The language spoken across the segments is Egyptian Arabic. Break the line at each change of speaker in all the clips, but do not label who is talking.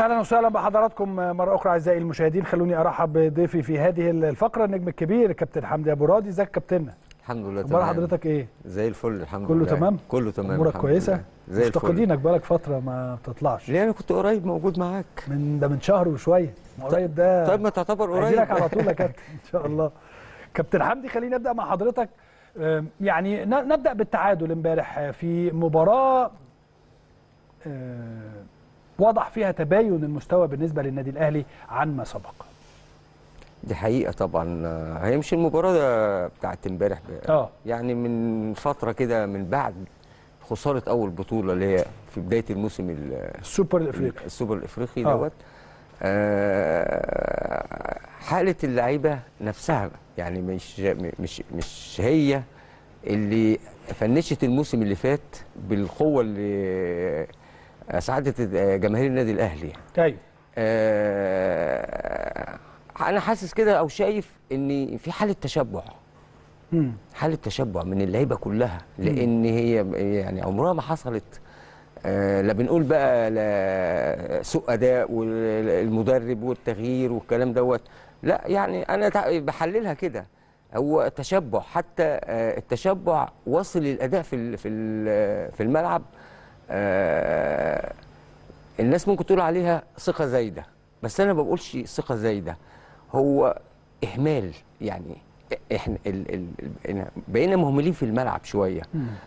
اهلا وسهلا بحضراتكم مره اخرى اعزائي المشاهدين خلوني ارحب بضيفي في هذه الفقره النجم الكبير كابتن حمدي ابو راضي ازيك كابتننا
الحمد لله
اخبار
تمام
حضرتك ايه
زي الفل الحمد
كله
لله
تمام
كله تمام
امورك
الحمد
كويسه
لله. زي الفل
مفتقدينك بقالك فتره ما بتطلعش
ليه انا كنت قريب موجود معاك
من ده من شهر وشويه ما قريب ده
طيب ما تعتبر قريب
هجيلك على طول يا كابتن ان شاء الله كابتن حمدي خلينا نبدا مع حضرتك آم، يعني ن- نبدا بالتعادل امبارح في مباراه آه، وضح فيها تباين المستوى بالنسبه للنادي الاهلي عن ما سبق
دي حقيقه طبعا آه، هي مش المباراه ده بتاعت امبارح ب-
اه
يعني من فتره كده من بعد خساره اول بطوله اللي هي في بدايه الموسم ال-
السوبر الافريقي
السوبر الافريقي
آه.
دوت آه، حاله اللعيبه نفسها يعني مش مش مش هي اللي فنشت الموسم اللي فات بالقوه اللي اسعدت جماهير النادي الاهلي
ايوه
آه، انا حاسس كده او شايف ان في حاله تشبع
مم.
حاله تشبع من اللعيبه كلها لان هي يعني عمرها ما حصلت آه، لا بنقول بقى لا سوء اداء والمدرب والتغيير والكلام دوت لا يعني انا تع- بحللها كده هو تشبع حتى آه، التشبع وصل للاداء في ال- في ال- في الملعب آه، الناس ممكن تقول عليها ثقه زايده بس انا ما بقولش ثقه زايده هو اهمال يعني احنا ال ال ال بقينا مهملين في الملعب شويه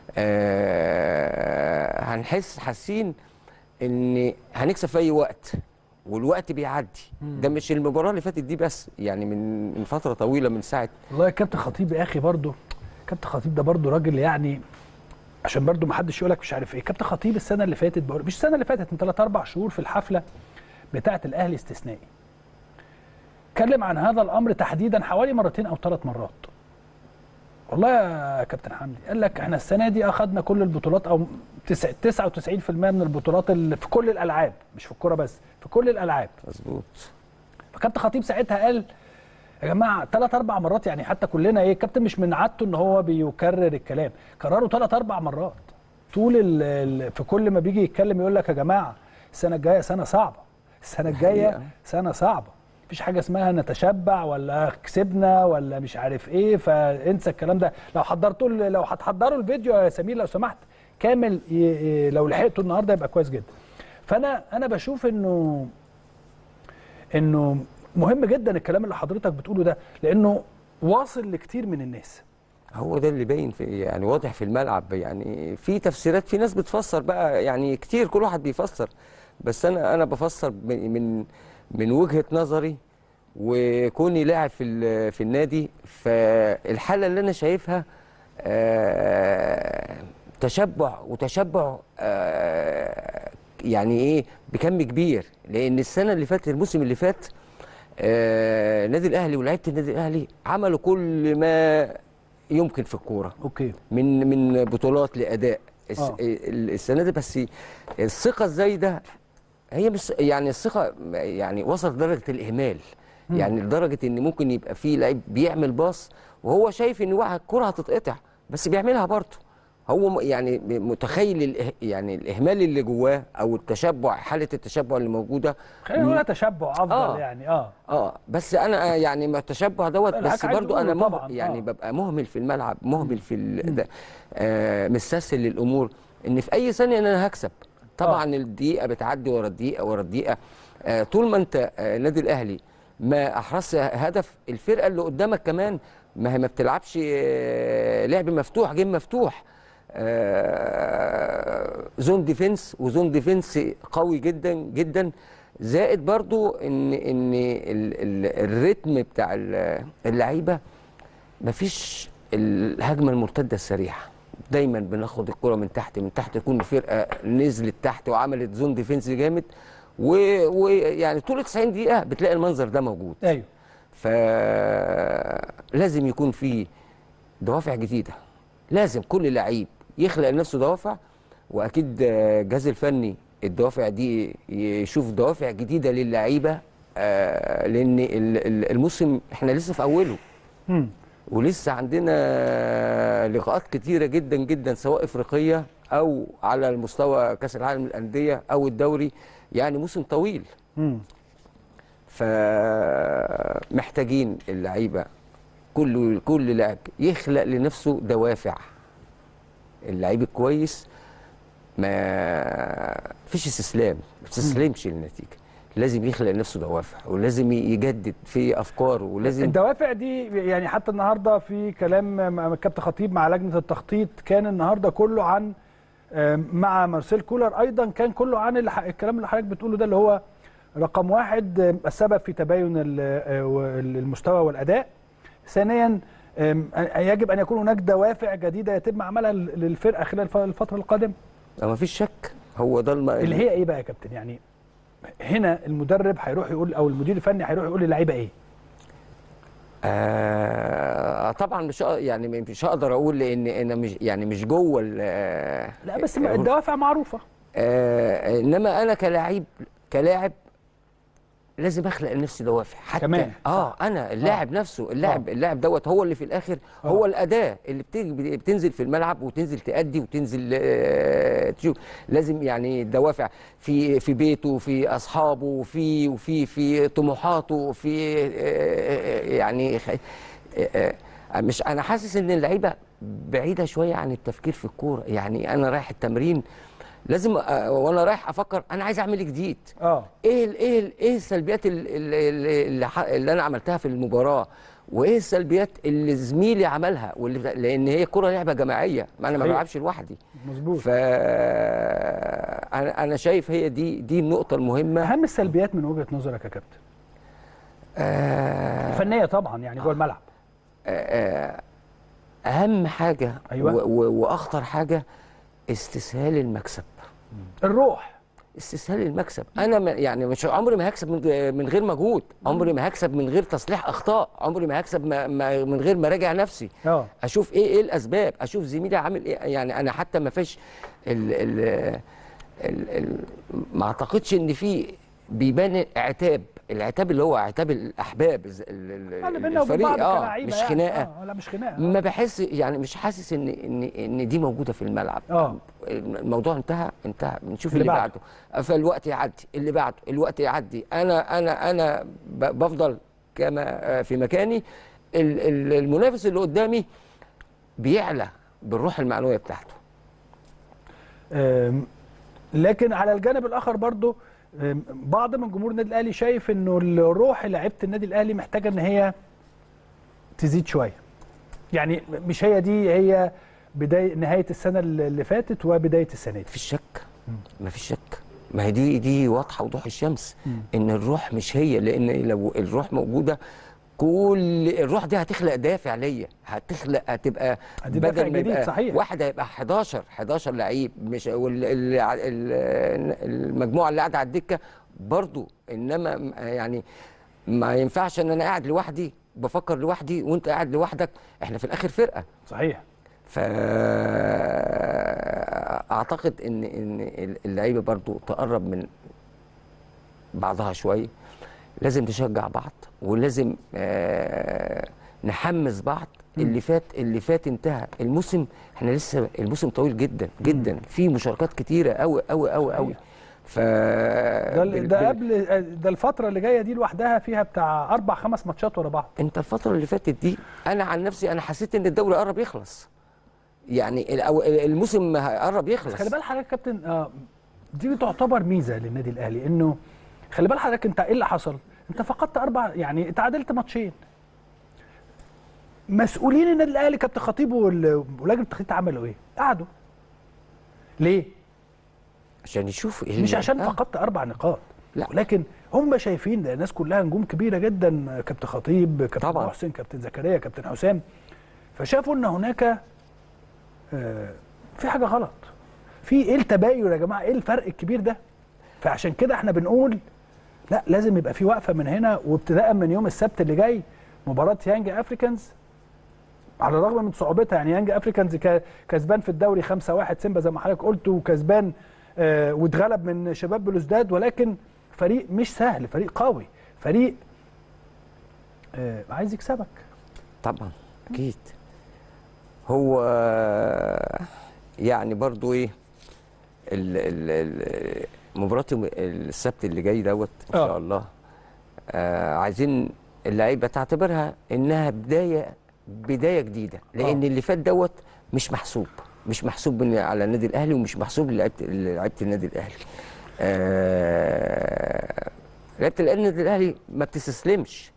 آه هنحس حاسين ان هنكسب في اي وقت والوقت بيعدي ده مش المباراه اللي فاتت دي بس يعني من من فتره طويله من ساعه
والله يا كابتن خطيب يا اخي برضه كابتن خطيب ده برضه راجل يعني عشان برضه ما حدش يقول لك مش عارف ايه كابتن خطيب السنه اللي فاتت بقول مش السنه اللي فاتت من 3 4 شهور في الحفله بتاعه الاهلي استثنائي اتكلم عن هذا الامر تحديدا حوالي مرتين او ثلاث مرات والله يا كابتن حمدي قال لك احنا السنه دي اخذنا كل البطولات او تسع- 99% من البطولات اللي في كل الالعاب مش في الكوره بس في كل الالعاب
مظبوط
فكابتن خطيب ساعتها قال يا جماعه ثلاث اربع مرات يعني حتى كلنا ايه الكابتن مش من عادته ان هو بيكرر الكلام كرره ثلاث اربع مرات طول ال ال في كل ما بيجي يتكلم يقول لك يا جماعه السنه الجايه سنه صعبه السنه الجايه
الحقيقة.
سنه صعبه مفيش حاجه اسمها نتشبع ولا كسبنا ولا مش عارف ايه فانسى الكلام ده لو حضرتوا ال- لو هتحضروا الفيديو يا سمير لو سمحت كامل ي- ي- لو لحقته النهارده يبقى كويس جدا فانا انا بشوف انه انه مهم جدا الكلام اللي حضرتك بتقوله ده لانه واصل لكتير من الناس
هو ده اللي باين في يعني واضح في الملعب يعني في تفسيرات في ناس بتفسر بقى يعني كتير كل واحد بيفسر بس انا انا بفسر من من, من وجهة نظري وكوني لاعب في ال- في النادي فالحالة اللي انا شايفها آه، تشبع وتشبع آه، يعني ايه بكم كبير لان السنة اللي فاتت الموسم اللي فات آه، النادي الاهلي ولاعيبه النادي الاهلي عملوا كل ما يمكن في الكوره
اوكي
من من بطولات لاداء الس-
آه.
ال- السنه دي بس الثقه الزايده هي مش يعني الثقه يعني وصلت لدرجه الاهمال يعني لدرجه ان ممكن يبقى في لعيب بيعمل باص وهو شايف ان واحد الكره هتتقطع بس بيعملها برضه هو م- يعني متخيل الإه يعني الاهمال اللي جواه او التشبع حاله التشبع اللي موجوده
خلينا نقول تشبع افضل
آه.
يعني اه
اه بس انا يعني ما التشبع دوت
لا،
بس
عايز
برضو انا
تقوله
مه...
طبعاً،
يعني
آه.
ببقى مهمل في الملعب مهمل في ال... ده آه مستسهل للامور ان في اي ثانيه ان انا هكسب طبعا الدقيقه بتعدي ورا الدقيقه ورا الدقيقه آه طول ما انت آه النادي الاهلي ما احرزت هدف الفرقه اللي قدامك كمان ما هي ما بتلعبش آه لعب مفتوح جيم مفتوح آه، زون ديفنس وزون ديفنس قوي جدا جدا زائد برضو ان ان ال- ال- الريتم بتاع ال- اللعيبه مفيش الهجمه المرتده السريعه دايما بناخد الكره من تحت من تحت تكون الفرقه نزلت تحت وعملت زون ديفنس جامد و- ويعني طول 90 دقيقه بتلاقي المنظر ده موجود
ايوه
فلازم يكون في دوافع جديده لازم كل لعيب يخلق لنفسه دوافع واكيد آه، الجهاز الفني الدوافع دي يشوف دوافع جديده للعيبه آه، لان ال- ال- الموسم احنا لسه في اوله
مم.
ولسه عندنا لقاءات كتيره جدا جدا سواء افريقيه او على المستوى كاس العالم للانديه او الدوري يعني موسم طويل
مم.
فمحتاجين اللعيبه كل كل لاعب يخلق لنفسه دوافع اللعيب الكويس ما فيش استسلام ما تستسلمش للنتيجه لازم يخلق لنفسه دوافع ولازم يجدد في افكاره ولازم
الدوافع دي يعني حتى النهارده في كلام مع الكابتن خطيب مع لجنه التخطيط كان النهارده كله عن آم، مع مارسيل كولر ايضا كان كله عن اللي ح- الكلام اللي حضرتك بتقوله ده اللي هو رقم واحد آم، السبب في تباين ال- آه، وال- المستوى والاداء ثانيا آم، يجب ان يكون هناك دوافع جديده يتم عملها لل- للفرقه خلال الف- الفتره القادمه
ما فيش شك هو ده الم...
اللي هي ايه بقى يا كابتن يعني هنا المدرب هيروح يقول او المدير الفني هيروح يقول للعيبه ايه
آه طبعا مش هق- يعني مش هقدر اقول لان انا مش يعني مش جوه ال- آه،
لا بس الدوافع معروفه
آه انما انا كلاعب كلاعب لازم اخلق لنفسي دوافع حتى
كمان.
اه انا اللاعب نفسه اللاعب اللاعب دوت هو اللي في الاخر هو الاداه اللي بتيجي بتنزل في الملعب وتنزل تأدي وتنزل آه تشوف لازم يعني دوافع في في بيته في اصحابه في وفي في طموحاته في آه يعني خ- آه آه مش انا حاسس ان اللعيبه بعيده شويه عن التفكير في الكوره يعني انا رايح التمرين لازم آه، وانا رايح افكر انا عايز اعمل إيه جديد
اه
ايه ال ايه ال ايه السلبيات ال- ال- ال- اللي, ح- اللي انا عملتها في المباراه وايه السلبيات اللي زميلي عملها واللي لان هي كره لعبه جماعيه ما انا ما
صحيح.
بلعبش لوحدي
مظبوط
ف انا انا شايف هي دي دي النقطه المهمه
اهم السلبيات من وجهه نظرك يا كابتن
آه
الفنيه طبعا يعني جوه الملعب
آه اهم حاجه
أيوة.
و- و- واخطر حاجه استسهال المكسب
الروح
استسهال المكسب انا ما يعني مش عمري ما هكسب من من غير مجهود عمري ما هكسب من غير تصليح اخطاء عمري ما هكسب ما ما من غير ما راجع نفسي
اه
اشوف ايه ايه الاسباب اشوف زميلي عامل ايه يعني انا حتى ما فيش ال ال ال ال ما اعتقدش ان في بيبان عتاب العتاب اللي هو عتاب الاحباب الز- ال- ال-
اللي بينا وبين بعض
اه
كلاعيبة
مش
يعني.
خناقه
اه لا مش خناقه
ما بحس يعني مش حاسس ان ان ان دي موجوده في الملعب
اه
الموضوع انتهى انتهى بنشوف
اللي
اللي,
بعده.
بعده. فالوقت يعدي اللي بعده الوقت يعدي انا انا انا ب- بفضل كما آه، في مكاني ال- ال- المنافس اللي قدامي بيعلى بالروح المعنويه بتاعته
آم، لكن على الجانب الاخر برضو آم، بعض من جمهور النادي الاهلي شايف انه الروح لعيبه النادي الاهلي محتاجه ان هي تزيد شويه يعني مش هي دي هي بدايه نهايه السنه اللي فاتت وبدايه السنه دي
مفيش شك مفيش شك ما هي دي دي واضحه وضوح الشمس ان الروح مش هي لان لو الروح موجوده كل الروح دي هتخلق دافع ليا هتخلق هتبقى
هدي دافع
بدل ما
جديد،
يبقى
صحيح.
واحد هيبقى 11 11 لعيب مش وال- ال- ال- المجموعه اللي قاعده على الدكه برضو انما م- يعني ما ينفعش ان انا قاعد لوحدي بفكر لوحدي وانت قاعد لوحدك احنا في الاخر فرقه
صحيح
فاعتقد ان ان اللعيبه برضو تقرب من بعضها شويه لازم نشجع بعض ولازم آه، نحمس بعض اللي فات اللي فات انتهى الموسم احنا لسه الموسم طويل جدا جدا في مشاركات كتيره قوي قوي قوي قوي ف
ده
بال-
ده
بال-
قبل ده الفتره اللي جايه دي لوحدها فيها بتاع اربع خمس ماتشات ورا بعض
انت الفتره اللي فاتت دي انا عن نفسي انا حسيت ان الدوري قرب يخلص يعني ال- أو الموسم قرب يخلص
خلي بال حضرتك يا كابتن آه، دي تعتبر ميزه للنادي الاهلي انه خلي بال حضرتك انت ايه اللي حصل؟ انت فقدت اربع يعني تعادلت ماتشين مسؤولين النادي الاهلي كابتن خطيب وال- ولجنه التخطيط عملوا ايه؟ قعدوا ليه؟
عشان يشوفوا ايه
مش
اللي-
عشان
آه.
فقدت اربع نقاط
لا.
ولكن هم شايفين ده الناس كلها نجوم كبيره جدا كابتن خطيب كابتن
طبعاً.
محسن كابتن زكريا كابتن حسام فشافوا ان هناك آه، في حاجه غلط في ايه التباين يا جماعه ايه الفرق الكبير ده فعشان كده احنا بنقول لا لازم يبقى في وقفه من هنا وابتداء من يوم السبت اللي جاي مباراه يانج افريكانز على الرغم من صعوبتها يعني يانج افريكانز كا- كسبان في الدوري 5-1 سيمبا زي ما حضرتك قلت وكسبان آه واتغلب من شباب بلوزداد ولكن فريق مش سهل فريق قوي فريق آه عايز يكسبك
طبعا اكيد هو يعني برضو ايه ال ال ال مباراه يوم السبت اللي جاي دوت ان
آه.
شاء الله آه عايزين اللعيبه تعتبرها انها بدايه بدايه جديده لان
آه.
اللي فات دوت مش محسوب مش محسوب من- على النادي الاهلي ومش محسوب للعيبه لعيبه النادي الاهلي آه لعيبه النادي الاهلي ما بتستسلمش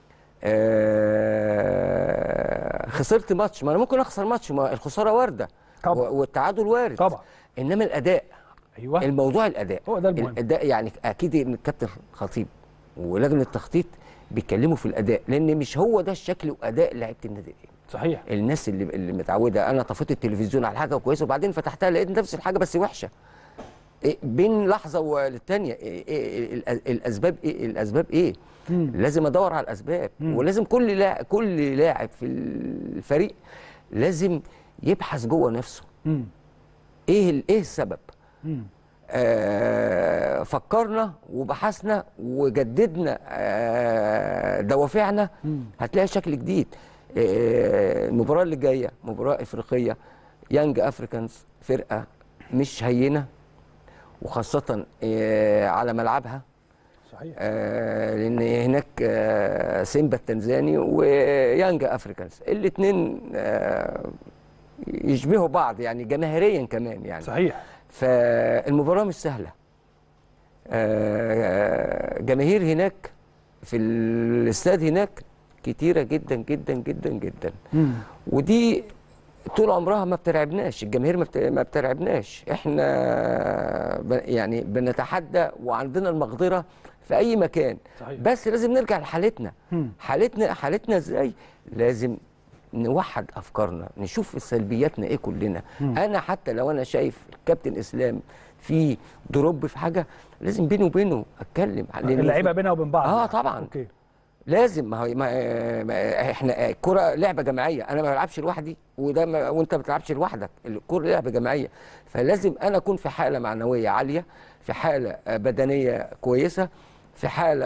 آه خسرت ماتش ما انا ممكن اخسر ماتش ما الخساره وارده
طبعا.
و- والتعادل وارد
طبعا
انما الاداء
ايوه
الموضوع الاداء
هو ده المهم.
الاداء يعني اكيد ان الكابتن خطيب ولجنه التخطيط بيتكلموا في الاداء لان مش هو ده الشكل واداء لعيبه النادي الاهلي
صحيح
الناس اللي اللي متعوده انا طفيت التلفزيون على حاجه كويسه وبعدين فتحتها لقيت نفس الحاجه بس وحشه إيه بين لحظه والتانيه إيه إيه الأ- الاسباب ايه الاسباب ايه
مم.
لازم ادور على الاسباب
مم.
ولازم كل لاعب كل لاعب في الفريق لازم يبحث جوه نفسه
مم.
ايه ال- ايه السبب
مم.
آه، فكرنا وبحثنا وجددنا آه، دوافعنا
مم.
هتلاقي شكل جديد آه، المباراه اللي جايه مباراه افريقيه يانج افريكانز فرقه مش هينه وخاصه آه، على ملعبها
صحيح
آه، لان هناك آه، سيمبا التنزاني ويانج افريكانز الاثنين يشبهوا بعض يعني جماهيريا كمان يعني
صحيح
فالمباراة مش سهلة آه، جماهير هناك في الاستاد هناك كتيرة جدا جدا جدا جدا
مم.
ودي طول عمرها ما بترعبناش الجماهير ما بت- ما بترعبناش احنا ب- يعني بنتحدى وعندنا المقدرة في أي مكان
صحيح.
بس لازم نرجع لحالتنا
مم.
حالتنا حالتنا ازاي لازم نوحد افكارنا نشوف سلبياتنا ايه كلنا
مم.
انا حتى لو انا شايف الكابتن اسلام في دروب في حاجه لازم بيني وبينه اتكلم لأنه
اللعيبه بينها وبين بعض
آه،
يعني.
طبعاً.
اوكي
لازم ما هو ما ما احنا الكره لعبه جماعيه انا ما بلعبش لوحدي وده ما وانت ما بتلعبش لوحدك الكره لعبه جماعيه فلازم انا اكون في حاله معنويه عاليه في حاله آه، بدنيه كويسه في حاله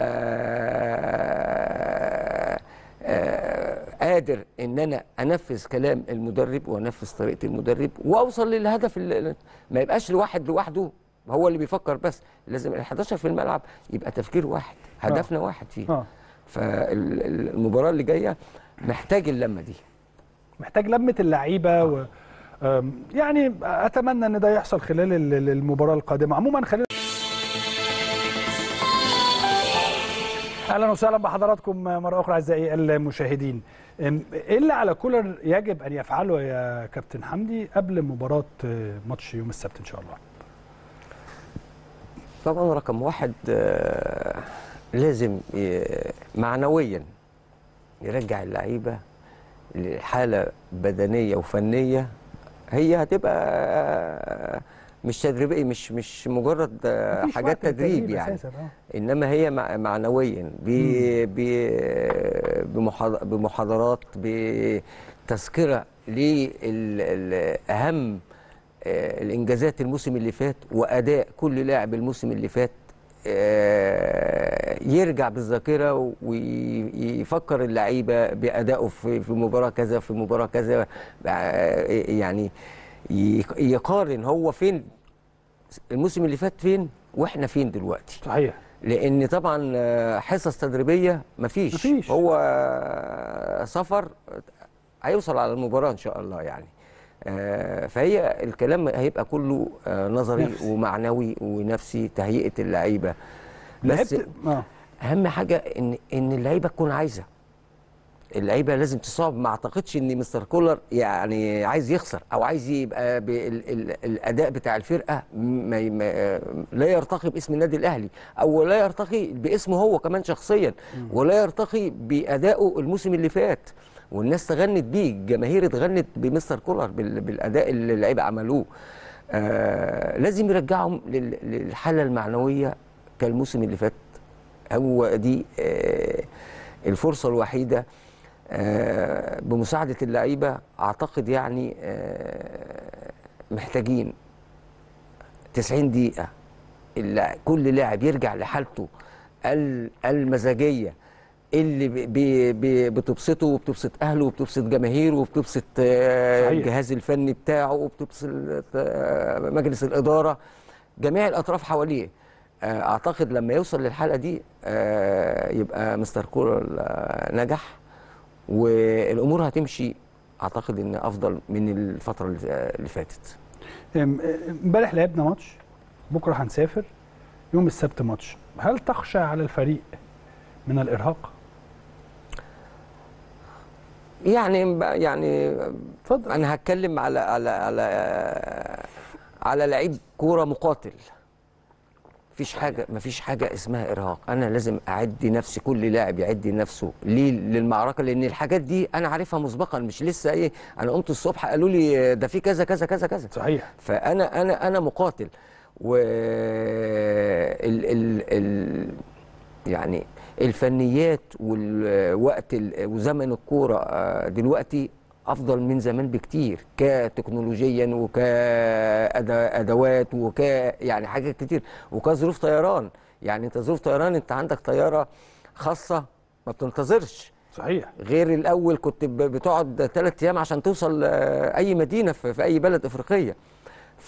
آه، آه، قادر ان انا انفذ كلام المدرب وانفذ طريقه المدرب واوصل للهدف اللي ما يبقاش الواحد لوحده هو اللي بيفكر بس لازم ال 11 في الملعب يبقى تفكير واحد هدفنا واحد فيه
اه
فالمباراه اللي جايه محتاج اللمه دي
محتاج لمه اللعيبه و أم، يعني اتمنى ان ده يحصل خلال ال- ال- المباراه القادمه عموما خلينا اهلا وسهلا بحضراتكم مره اخرى اعزائي المشاهدين أم، ايه اللي على كولر يجب ان يفعله يا كابتن حمدي قبل مباراه آه، ماتش يوم السبت ان شاء الله
طبعا رقم واحد آه، لازم ي- معنويا يرجع اللعيبه لحاله بدنيه وفنيه هي هتبقى آه، مش تدريبيه مش مش مجرد آه،
مفيش
حاجات
وقت للتدريب
تدريب يعني
أساساً، آه.
انما هي مع- معنويا ب- ب- بمحاض- بمحاضرات بتذكره لاهم الانجازات الموسم اللي فات واداء كل لاعب الموسم اللي فات آه، يرجع بالذاكره ويفكر اللعيبه بادائه في في مباراه كذا في مباراه كذا آه، يعني يق- يقارن هو فين الموسم اللي فات فين واحنا فين دلوقتي
صحيح
لان طبعا آه، حصص تدريبيه مفيش
مفيش.
هو آه، سفر هيوصل على المباراه ان شاء الله يعني آه، فهي الكلام هيبقى كله آه، نظري
نفسي.
ومعنوي ونفسي تهيئه اللعيبه بس
لعبت اه
اهم حاجه ان ان اللعيبه تكون عايزه اللعيبه لازم تصاب ما اعتقدش ان مستر كولر يعني عايز يخسر او عايز يبقى بال- ال- الاداء بتاع الفرقه ما ما لا يرتقي باسم النادي الاهلي او لا يرتقي باسمه هو كمان شخصيا ولا يرتقي بادائه الموسم اللي فات والناس تغنت بيه الجماهير اتغنت بمستر كولر بال- بالاداء اللي اللعيبه عملوه آه لازم يرجعهم لل- للحاله المعنويه كالموسم اللي فات هو دي آه الفرصه الوحيده آه بمساعده اللعيبه اعتقد يعني آه محتاجين 90 دقيقه الل- كل لاعب يرجع لحالته ال- المزاجيه اللي ب- ب- ب- بتبسطه وبتبسط اهله وبتبسط جماهيره وبتبسط آه،
صحيح.
الجهاز الفني بتاعه وبتبسط آه، مجلس الاداره جميع الاطراف حواليه آه، اعتقد لما يوصل للحاله دي آه، يبقى مستر كولر آه، نجح والامور هتمشي اعتقد ان افضل من الفتره اللي اللي فاتت
أم- امبارح لعبنا ماتش بكره هنسافر يوم السبت ماتش هل تخشى على الفريق من الارهاق
يعني يعني
اتفضل
انا هتكلم على على على على لعيب كوره مقاتل مفيش حاجه مفيش حاجه اسمها ارهاق انا لازم اعدي نفسي كل لاعب يعدي نفسه ليه للمعركه لان الحاجات دي انا عارفها مسبقا مش لسه ايه انا قمت الصبح قالوا لي ده في كذا كذا كذا كذا
صحيح
فانا انا انا مقاتل و ال ال ال يعني الفنيات والوقت ال- وزمن الكوره آه، دلوقتي افضل من زمان بكتير كتكنولوجيا وكادوات وك يعني حاجات كتير وكظروف طيران يعني انت ظروف طيران انت عندك طياره خاصه ما بتنتظرش
صحيح
غير الاول كنت ب- بتقعد ثلاث ايام عشان توصل آه، اي مدينه في في اي بلد افريقيه ف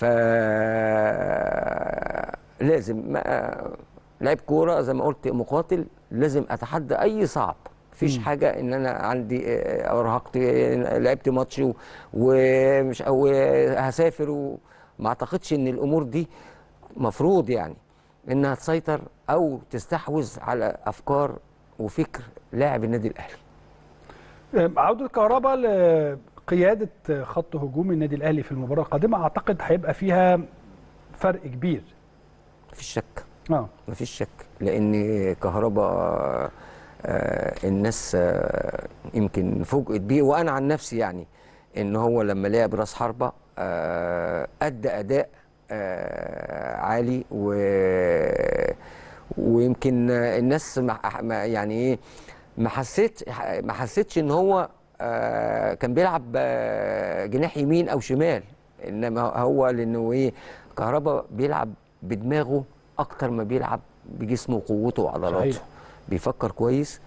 لازم ما- لعيب كوره زي ما قلت مقاتل لازم اتحدى اي صعب مفيش
مم.
حاجه ان انا عندي آه، ارهقت آه، لعبت ماتش و- ومش او هسافر وما اعتقدش ان الامور دي مفروض يعني انها تسيطر او تستحوذ على افكار وفكر لاعب النادي الاهلي
أم، عودة كهربا لقيادة خط هجوم النادي الأهلي في المباراة القادمة أعتقد هيبقى فيها فرق كبير
مفيش شك
اه
مفيش شك لان كهربا آه، الناس آه، يمكن فوجئت بيه وانا عن نفسي يعني ان هو لما لعب راس حربه آه، ادى اداء آه، عالي و ويمكن الناس ما ما- يعني ايه ما حسيت ما حسيتش ان هو آه، كان بيلعب آه، جناح يمين او شمال انما هو لانه ايه كهربا بيلعب بدماغه اكتر ما بيلعب بجسمه وقوته وعضلاته
صحيح.
بيفكر كويس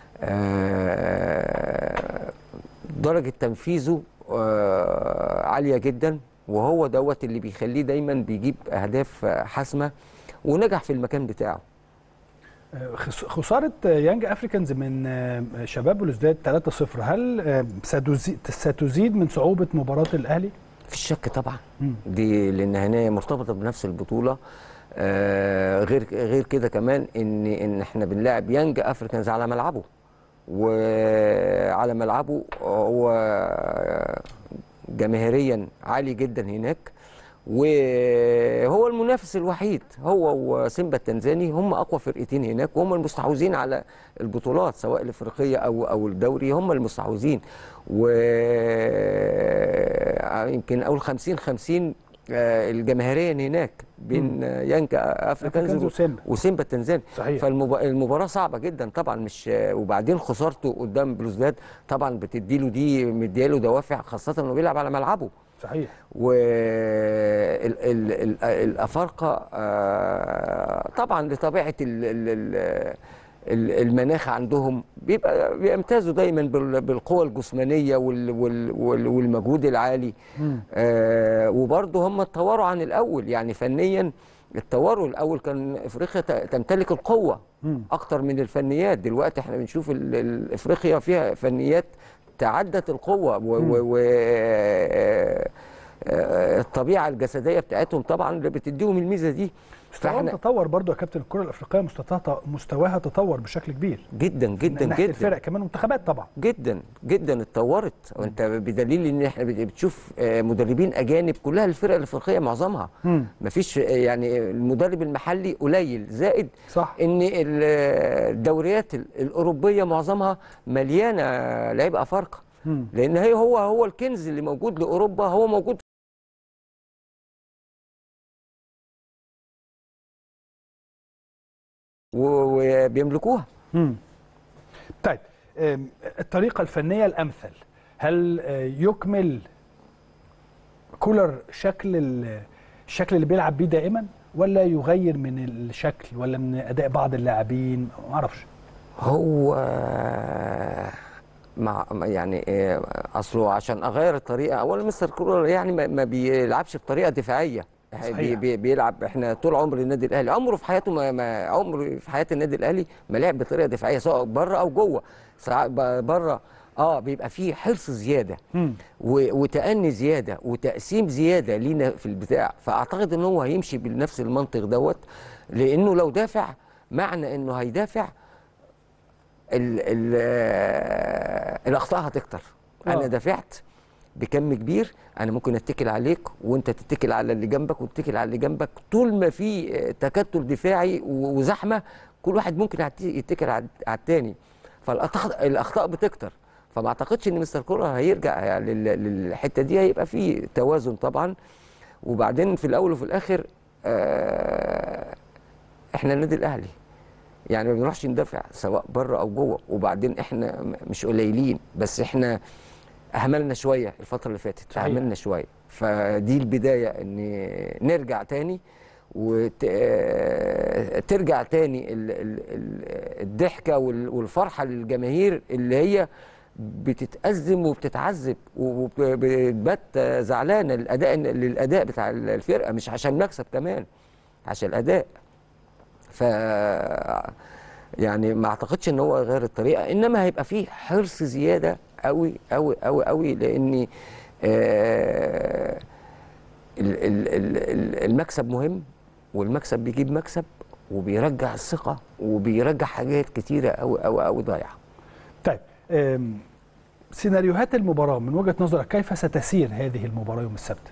آه، درجة تنفيذه آه، عالية جدا وهو دوت اللي بيخليه دايما بيجيب أهداف آه، حاسمة ونجح في المكان بتاعه
آه، خس- خسارة يانج أفريكانز من آه، شباب بلوزداد 3-0 هل آه، ستزي- ستزيد من صعوبة مباراة الأهلي؟
في الشك طبعا
مم.
دي لان هي مرتبطه بنفس البطوله آه غير غير كده كمان ان ان احنا بنلاعب يانج افريكانز على ملعبه وعلى ملعبه هو جماهيريا عالي جدا هناك وهو المنافس الوحيد هو وسيمبا التنزاني هم اقوى فرقتين هناك وهم المستحوذين على البطولات سواء الافريقيه او او الدوري هم المستحوذين و يمكن اقول 50 50 آه، الجماهيريا هناك بين آه، يانج
أفريكانز
افريكانز
وسيمبا.
وسيمبا التنزاني
صحيح.
فالمباراه صعبه جدا طبعا مش وبعدين خسارته قدام بلوزداد طبعا بتديله دي مدياله دوافع خاصه انه بيلعب على ملعبه
صحيح
والافارقه طبعا لطبيعه ال- ال- ال- ال- المناخ عندهم بيبقى بيمتازوا دايما بال- بالقوه الجسمانيه وال- وال- وال- والمجهود العالي
مم.
آه، وبرضه هم اتطوروا عن الاول يعني فنيا اتطوروا الاول كان افريقيا ت- تمتلك القوه
مم.
اكتر من الفنيات دلوقتي احنا بنشوف ال- ال- افريقيا فيها فنيات تعدت القوه و, و, و آه، آه، الطبيعه الجسديه بتاعتهم طبعا اللي بتديهم الميزه دي
مستواهم تطور برضو يا كابتن الكرة الأفريقية مستواها مستواها تطور بشكل كبير
جدا جدا
من ناحية
جدا
الفرق كمان منتخبات طبعا
جدا جدا اتطورت وانت بدليل ان احنا بت- بتشوف آه، مدربين اجانب كلها الفرق الافريقيه معظمها
مم.
مفيش آه، يعني المدرب المحلي قليل زائد
صح
ان ال- الدوريات ال- الاوروبيه معظمها مليانه لعيبه افارقه
مم.
لان هي هو هو الكنز اللي موجود لاوروبا هو موجود و- وبيملكوها
مم. طيب آم، الطريقة الفنية الأمثل هل آه، يكمل كولر شكل ال- الشكل اللي بيلعب بيه دائما ولا يغير من الشكل ولا من أداء بعض اللاعبين ما أعرفش
هو مع يعني إيه، اصله عشان اغير الطريقه اولا مستر كولر يعني ما- ما بيلعبش بطريقه دفاعيه
صحيح.
بي بي بيلعب احنا طول عمر النادي الاهلي عمره في حياته ما, ما عمره في حياه النادي الاهلي ما لعب بطريقه دفاعيه سواء بره او جوه ساعات ب- بره اه بيبقى فيه حرص زياده
مم.
و- وتأني زياده وتقسيم زياده لينا في البتاع فاعتقد ان هو هيمشي بنفس المنطق دوت لانه لو دافع معنى انه هيدافع ال ال آه، الاخطاء هتكتر
آه.
انا دافعت بكم كبير انا ممكن اتكل عليك وانت تتكل على اللي جنبك وتتكل على اللي جنبك طول ما في آه، تكتل دفاعي و- وزحمه كل واحد ممكن يعت- يتكل على على التاني فالاخطاء الاخطاء بتكتر فما اعتقدش ان مستر كولر هيرجع يعني لل- للحته دي هيبقى في توازن طبعا وبعدين في الاول وفي الاخر آه احنا النادي الاهلي يعني ما بنروحش ندافع سواء بره او جوه وبعدين احنا م- مش قليلين بس احنا اهملنا شويه الفتره اللي فاتت
صحيح.
اهملنا شويه فدي البدايه ان نرجع تاني وترجع تاني ال- ال- ال- الضحكه وال- والفرحه للجماهير اللي هي بتتأزم وبتتعذب وبتبات زعلانه للاداء للاداء بتاع الفرقه مش عشان مكسب كمان عشان الاداء ف يعني ما اعتقدش ان هو يغير الطريقه انما هيبقى فيه حرص زياده قوي قوي قوي قوي لان آه ال- ال- ال- ال- المكسب مهم والمكسب بيجيب مكسب وبيرجع الثقه وبيرجع حاجات كتيره قوي قوي قوي ضايعه
طيب أم، سيناريوهات المباراه من وجهه نظرك كيف ستسير هذه المباراه يوم السبت؟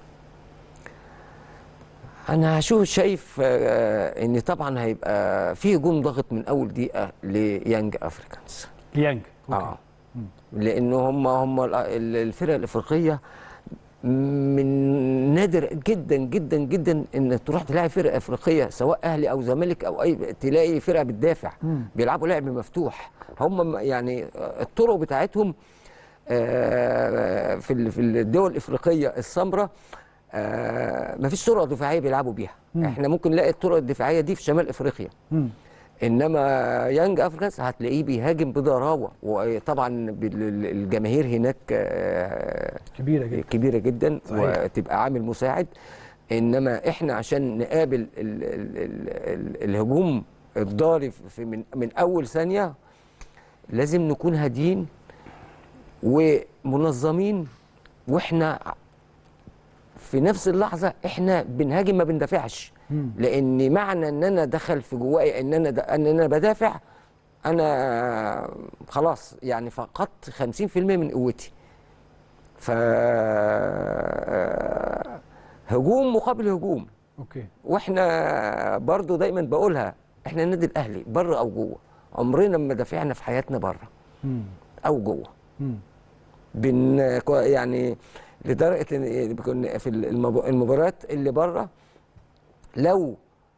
انا هشوف شايف آه، ان طبعا هيبقى في هجوم ضاغط من اول دقيقه ليانج افريكانز
ليانج
اه لان هم هم ال- ال- الفرق الافريقيه من نادر جدا جدا جدا ان تروح تلاقي فرقه افريقيه سواء اهلي او زمالك او اي تلاقي فرقه بتدافع
مم.
بيلعبوا لعب مفتوح هم م- يعني الطرق بتاعتهم آه، في ال- في الدول الافريقيه السمراء ما فيش طرق دفاعيه بيلعبوا بيها
مم.
احنا ممكن نلاقي الطرق الدفاعيه دي في شمال افريقيا
مم.
انما يانج افريكانز هتلاقيه بيهاجم بضراوه وطبعا بال- الجماهير هناك آه،
كبيره جدا
كبيره جدا
صحيح.
وتبقى عامل مساعد انما احنا عشان نقابل ال ال ال ال الهجوم الضاري في من من اول ثانيه لازم نكون هاديين ومنظمين واحنا في نفس اللحظه احنا بنهاجم ما بندافعش
مم.
لان معنى ان انا دخل في جوايا ان انا د- ان انا بدافع انا خلاص يعني فقدت 50% من قوتي ف هجوم مقابل هجوم
اوكي
واحنا برضو دايما بقولها احنا النادي الاهلي بره او جوه عمرنا ما دافعنا في حياتنا بره
مم.
او جوه
مم.
بن يعني لدرجه ان كنا في المب- المباريات اللي بره لو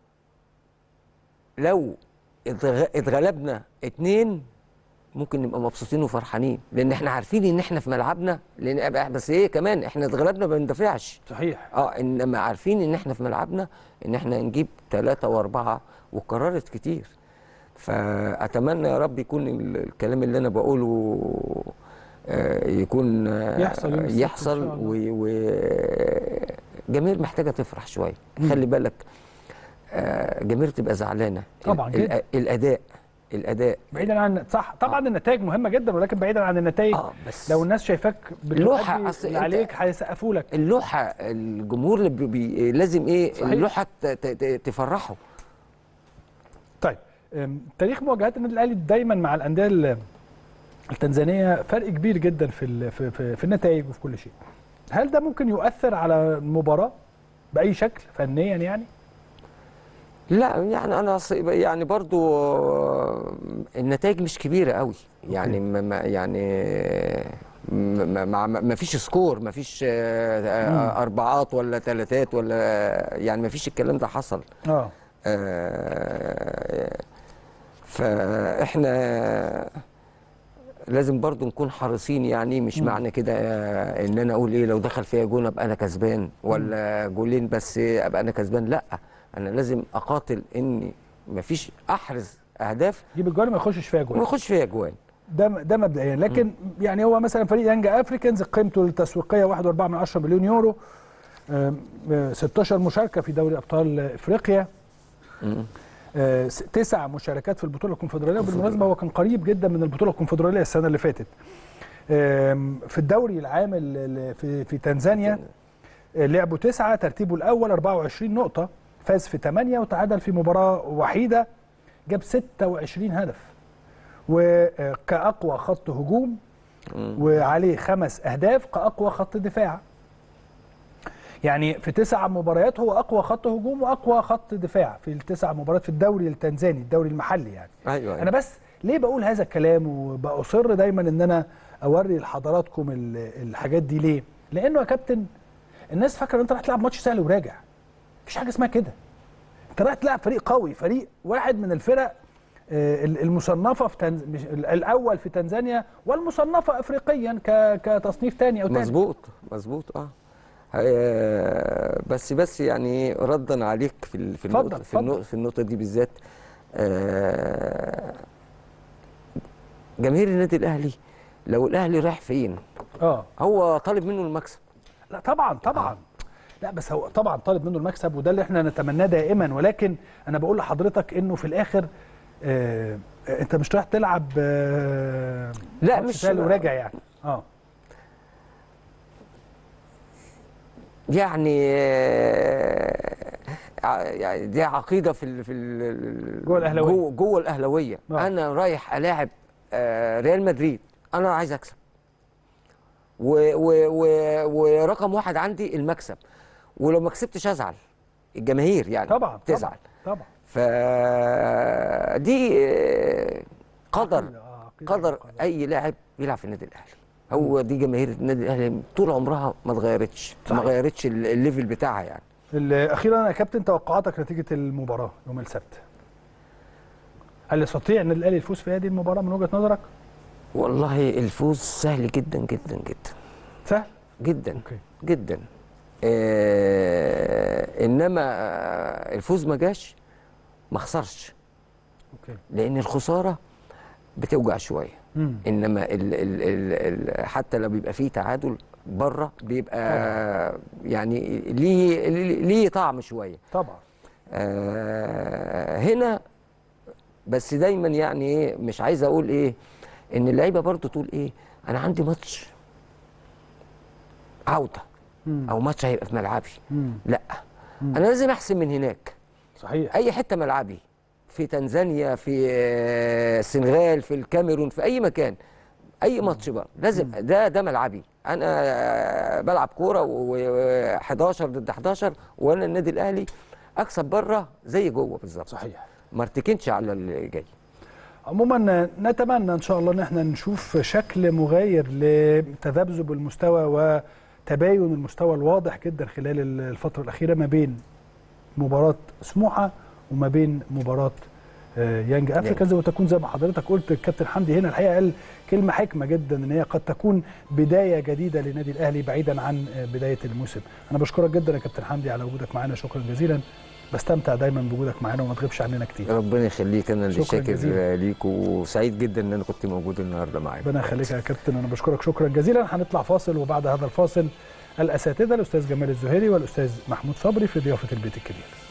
لو اتغ- اتغلبنا اتنين ممكن نبقى مبسوطين وفرحانين لان احنا عارفين ان احنا في ملعبنا لان بس ايه كمان احنا اتغلبنا ما بندافعش
صحيح
اه انما عارفين ان احنا في ملعبنا ان احنا نجيب ثلاثة واربعة وقررت كتير فاتمنى يا رب يكون ال- الكلام اللي انا بقوله آه، يكون آه،
يحصل يوم السبت إن
يحصل
شاء الله.
وجماهير محتاجه تفرح شويه خلي بالك آه، جماهير تبقى زعلانه
طبعاً
ال-
جدا.
ال- الاداء الاداء
بعيدا عن صح طبعا النتائج مهمه جدا ولكن بعيدا عن النتائج
اه بس
لو الناس شايفاك
لوحة،
بتؤدي
أصل
اللي
أنت-
عليك هيسقفوا لك
اللوحه الجمهور اللي بي بي لازم ايه
صحيح.
اللوحه ت- ت- ت- تفرحه
طيب أم، تاريخ مواجهات النادي الاهلي دايما مع الانديه ال- التنزانيه فرق كبير جدا في ال- في, في, في النتائج وفي كل شيء هل ده ممكن يؤثر على المباراه باي شكل فنيا يعني
لا يعني انا ص- يعني برضو آه، النتائج مش كبيره قوي يعني ما ما- يعني ما, ما, ما ما فيش سكور ما فيش آه، آه، اربعات ولا ثلاثات ولا يعني ما فيش الكلام ده حصل
اه
آه، فاحنا لازم برضو نكون حريصين يعني مش
مم.
معنى كده آه، ان انا اقول ايه لو دخل فيها جون ابقى انا كسبان ولا جولين بس ابقى انا كسبان لا انا لازم اقاتل اني مفيش احرز اهداف
جيب الجول ما يخشش فيها
وما
جول
يخش فيها جوان
ده ده مبدئيا لكن يعني هو مثلا فريق يانجا افريكانز قيمته التسويقيه 1.4 من 10 مليون يورو آم، آه، 16 مشاركه في دوري ابطال افريقيا
مم.
آه، س- تسع مشاركات في البطوله الكونفدراليه وبالمناسبه هو كان قريب جدا من البطوله الكونفدراليه السنه اللي فاتت آم، في الدوري العام ال- ال- في في تنزانيا آه، لعبوا تسعه ترتيبه الاول 24 نقطه فاز في 8 وتعادل في مباراه وحيده جاب 26 هدف وكأقوى خط هجوم
مم.
وعليه خمس اهداف كاقوى خط دفاع يعني في تسع مباريات هو اقوى خط هجوم واقوى خط دفاع في التسع مباريات في الدوري التنزاني الدوري المحلي يعني
ايوه
انا
أيوة.
بس ليه بقول هذا الكلام وبأصر دايما ان انا اوري لحضراتكم ال- الحاجات دي ليه لانه يا كابتن الناس فاكره ان انت رايح تلعب ماتش سهل وراجع مفيش حاجه اسمها كده انت رايح تلعب فريق قوي فريق واحد من الفرق آه، ال- المصنفه في تنز... مش ال- الاول في تنزانيا والمصنفه افريقيا ك... كتصنيف تاني او تالت
مظبوط مظبوط اه آه، بس بس يعني ردا عليك في ال- في
اتفضل،
النقطه في
اتفضل.
النقطه في النقطه دي بالذات آه، جماهير النادي الاهلي لو الاهلي رايح فين
اه
هو طالب منه المكسب
لا طبعا طبعا لا بس هو طبعا طالب منه المكسب وده اللي احنا نتمناه دائما ولكن انا بقول لحضرتك انه في الاخر آه آه، انت مش رايح تلعب آه
لا،
ماتش
مش-
سهل وراجع يعني اه
يعني آه، ع- يعني دي عقيده في ال في ال
جوه الأهلاوية.
جوه, جوه الاهلاويه
آه.
انا رايح الاعب آه، ريال مدريد انا عايز اكسب و و و ورقم واحد عندي المكسب ولو ما كسبتش ازعل الجماهير يعني
طبعا
تزعل
طبعا
فدي آه، قدر
عقيدة، آه، عقيدة
قدر
وقدر.
اي لاعب يلعب في النادي الاهلي هو دي جماهير النادي الاهلي طول عمرها ما اتغيرتش ما
صحيح.
غيرتش ال- الليفل بتاعها يعني
ال- اخيرا يا كابتن توقعاتك نتيجه المباراه يوم السبت هل يستطيع النادي الاهلي الفوز في هذه المباراه من وجهه نظرك؟
والله الفوز سهل جدا جدا جدا
سهل
جدا
اوكي
جدا آه انما آه، الفوز ما جاش ما خسرش
اوكي
لان الخساره بتوجع شويه
مم.
انما ال ال ال ال حتى لو بيبقى فيه تعادل بره بيبقى يعني ليه ليه- ليه طعم شويه
طبعا
آه هنا بس دايما يعني ايه مش عايز اقول ايه ان اللعيبه برضو تقول ايه انا عندي ماتش عوده
مم.
او ماتش هيبقى في ملعبي
مم.
لا
مم.
انا لازم احسن من هناك
صحيح
اي حته ملعبي في تنزانيا في آه، السنغال في الكاميرون في اي مكان اي ماتش بقى لازم ده ده ملعبي انا آه، بلعب كوره و11 ضد 11 وانا النادي الاهلي اكسب بره زي جوه بالظبط
صحيح
ما ارتكنش على اللي جاي
عموما نتمنى ان شاء الله ان احنا نشوف شكل مغاير لتذبذب المستوى وتباين المستوى الواضح جدا خلال الفتره الاخيره ما بين مباراه سموحه وما بين مباراه آه، يانج افريكانز وتكون زي ما حضرتك قلت الكابتن حمدي هنا الحقيقه قال كلمه حكمه جدا ان هي قد تكون بدايه جديده للنادي الاهلي بعيدا عن آه، بدايه الموسم انا بشكرك جدا يا كابتن حمدي على وجودك معانا شكرا جزيلا بستمتع دايما بوجودك معانا وما تغيبش عننا كتير
ربنا يخليك انا اللي
شكراً
شاكر
جزيلاً.
ليك وسعيد جدا ان انا كنت موجود النهارده معاك
ربنا يخليك يا كابتن انا بشكرك شكرا جزيلا هنطلع فاصل وبعد هذا الفاصل الاساتذه الاستاذ جمال الزهيري والاستاذ محمود صبري في ضيافه البيت الكبير